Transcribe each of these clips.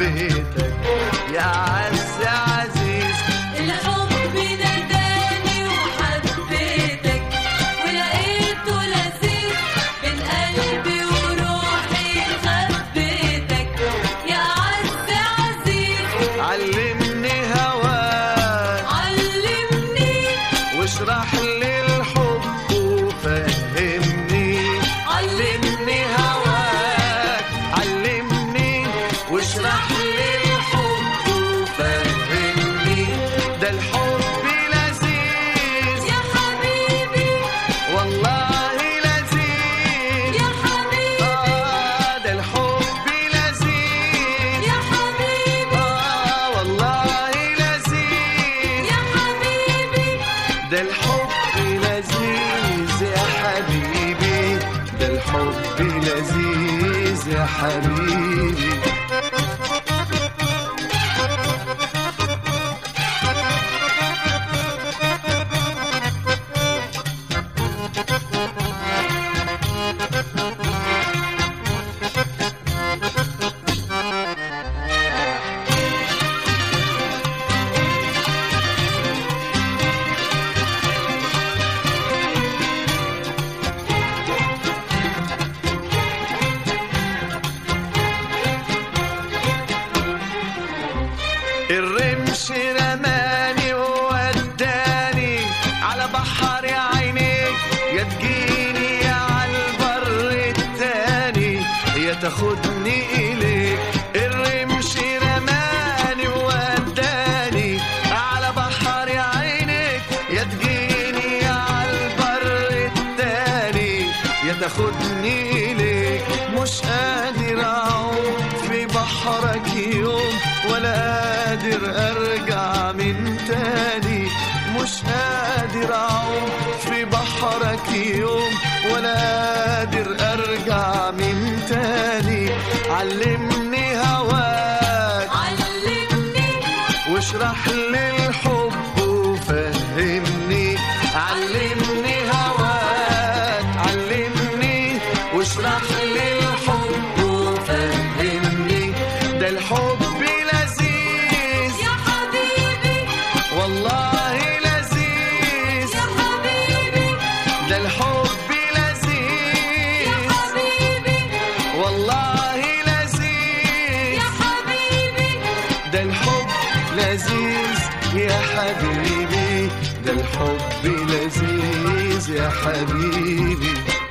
حبيتك يا عز عزيز الحب ناداني وحبيتك ولقيته لذيذ بين قلبي وروحي خبيتك يا عز عزيز علمني هواك علمني واشرح لي الحب وفهمني علمني هواك علمني واشرح لي الحب وفهمني ده الحب لذيذ يا حبيبي والله لذيذ يا حبيبي آه ده الحب لذيذ يا حبيبي آه والله لذيذ يا حبيبي ده الحب لذيذ يا حبيبي ده الحب لذيذ يا حبيبي الرمش رماني ووداني على بحر يا عينيك يا تجيني يا عالبر التاني يا تاخدني إليك الرمش رماني ووداني على بحر يا عينيك يا تجيني يا عالبر التاني يا تاخدني إليك مش قادر أعوم في بحرك يوم ولا قادر أرجع من تاني مش قادر أعوم في بحرك يوم ولا قادر أرجع من تاني علمني هواك علمني واشرح لي الحب وفهمني علمني هواك علمني واشرح لي الحب وفهمني ده الحب لذيذ يا حبيبي والله لذيذ يا حبيبي ده الحب يا لذيذ حبيبي والله لذيذ يا حبيبي ده الحب لذيذ يا حبيبي ده الحب لذيذ يا حبيبي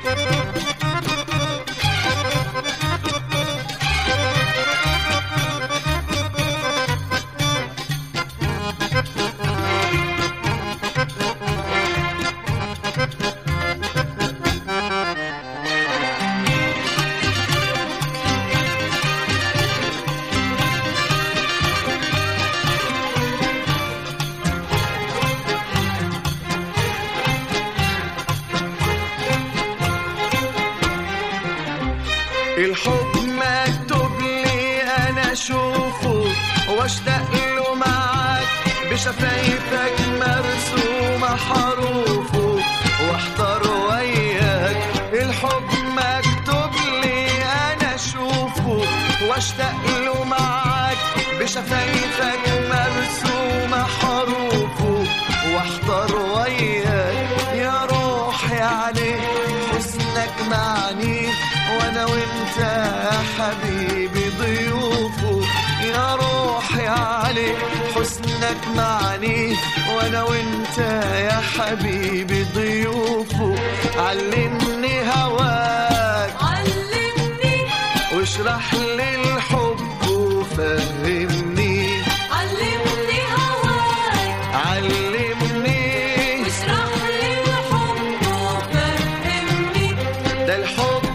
الحب مكتوب لي انا اشوفه واشتاق له معاك بشفايفك مرسومه حروفه واحضر وياك الحب مكتوب لي انا اشوفه واشتاق له معاك بشفايفك مرسومه حروفه واحضر وياك يا روحي عليك حسنك معني وانا وانت يا حبيبي ضيوفه يا روحي عليك حسنك معني وانا وانت يا حبيبي ضيوفه علمني هواك علمني واشرح لي الحب وفهمني علمني هواك علمني واشرح لي الحب وفهمني ده الحب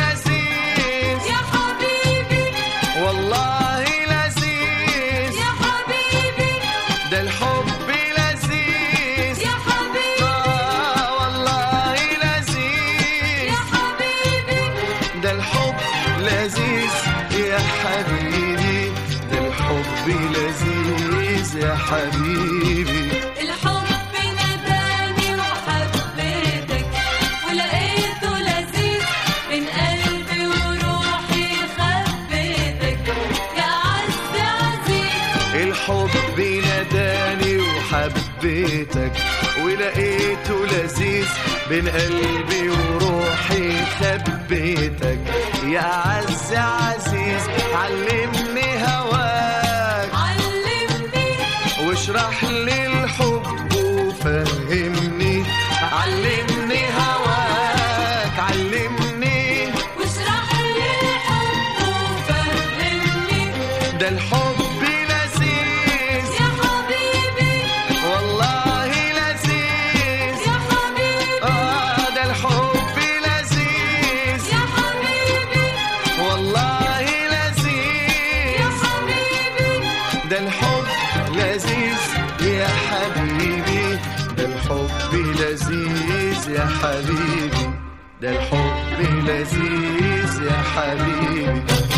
لذيذ يا حبيبي والله لذيذ يا حبيبي ده الحب لذيذ يا حبيبي آه والله لذيذ يا حبيبي ده الحب لذيذ يا حبيبي ده الحب لذيذ يا حبيبي الحب ناداني وحبيتك ولقيته لذيذ بين قلبي وروحي خبيتك يا عز حبيتك ولقيته لذيذ بين قلبي وروحي خبيتك يا عز عزيز علمني هواك علمني واشرح لي الحب وفهمني علمني هواك علمني واشرح لي الحب وفهمني ده الحب لذيذ يا حبيبي والله لذيذ يا حبيبي آه ده الحب لذيذ يا حبيبي والله يا لذيذ حبيبي ده الحب لذيذ يا حبيبي ده الحب لذيذ يا حبيبي ده الحب لذيذ يا حبيبي